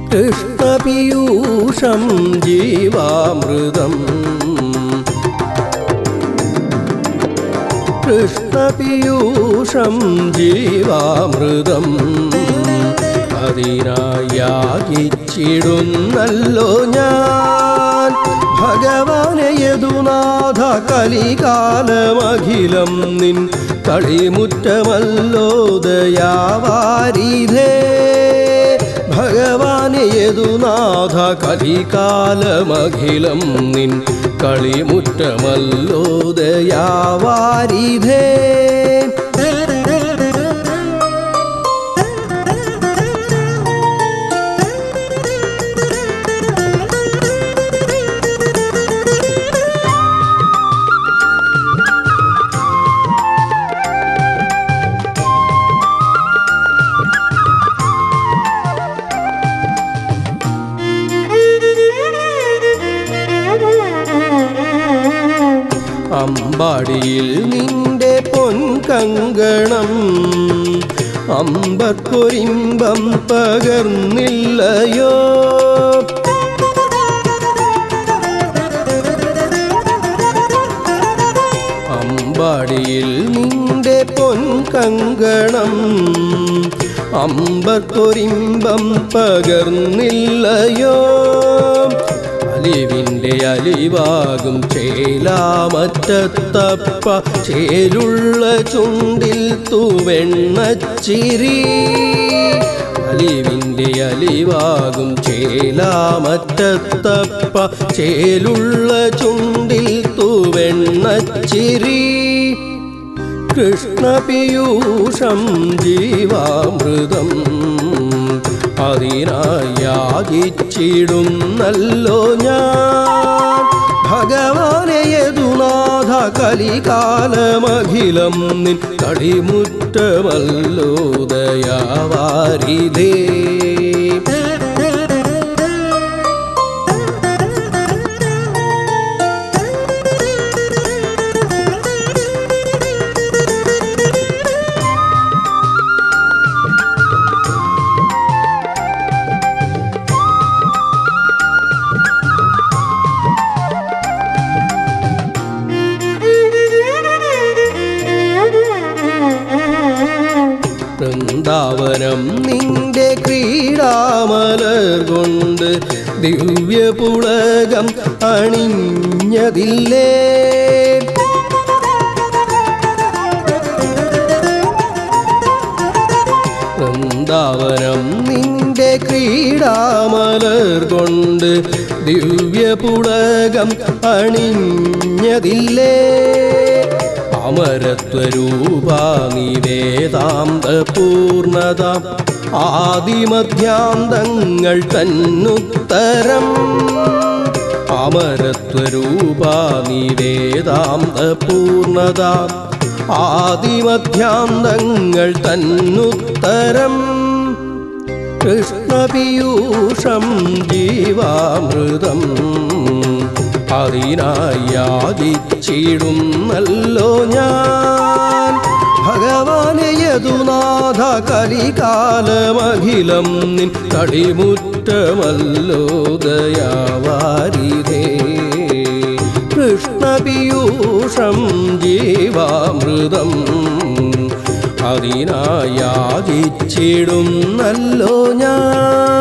കൃഷ്ണപീയൂഷം ജീവാമൃതം കൃഷ്ണപീയൂഷം ജീവാമൃതം അതിനായാചിച്ചിടുന്നല്ലോ ഞാൻ ഭഗവാനെ യദുനാഥ കലികാലമഖിലം നിൻ കളിമുറ്റമല്ലോ ദയാവാരിധേ ഭഗവാനെ യദുനാഥ കലികാലമഖിലം നിൻ കളിമുറ്റമല്ലോ ദയാവാരിധേ അമ്പാടിയിൽ നിന്റെ പൊൻകങ്കണം അമ്പർക്കൊരിമ്പം പകർന്നില്ലയോ അമ്പാടിയിൽ നിന്റെ പൊൻകങ്കണം അമ്പർക്കൊരിമ്പം പകർന്നില്ലയോ അലിവിൻ്റെ അലിവാകും ചേലാമറ്റത്തപ്പ ചേലുള്ള ചുണ്ടിൽ തൂവെണ്ണച്ചിരി അലിവിൻ്റെ അലിവാകും ചേലാമറ്റത്തപ്പ ചേലുള്ള ചുണ്ടിൽ തൂവെണ്ണച്ചിരി കൃഷ്ണപീയൂഷം ജീവാമൃതം അതിനായാചിച്ചിടുന്നല്ലോ ഞാൻ ഭഗവാനെ യദുനാഥ കലികാലമഖിലം നിൻ കളിമുറ്റമല്ലോ ദയാവാരിതേ വൃന്ദാവനം നിന്റെ ക്രീഡാമലർ കൊണ്ട് ദിവ്യപുളകം അണിഞ്ഞതില്ലേ വൃന്ദാവനം നിന്റെ ക്രീഡാമലർ കൊണ്ട് ദിവ്യപുളകം അണിഞ്ഞതില്ലേ അമരത്വരൂപാ നിവേദാന്ത പൂർണത ആദിമധ്യാന്തങ്ങൾ തന്നുത്തരം അമരത്വരൂപാ നിവേദാന്ത പൂർണത ആദിമധ്യാന്തങ്ങൾ തന്നുത്തരം കൃഷ്ണപീയൂഷം ജീവാമൃതം അതിനായാചിച്ചിടുന്നല്ലോ ഞാൻ ഭഗവാനെ യദുനാഥ കലികാലമഖിലം നിൻ കടിമുറ്റമല്ലോ ദയാവാരിധേ കൃഷ്ണപീയൂഷം ജീവാമൃതം അതിനായാചിച്ചിടുന്നല്ലോ ഞാൻ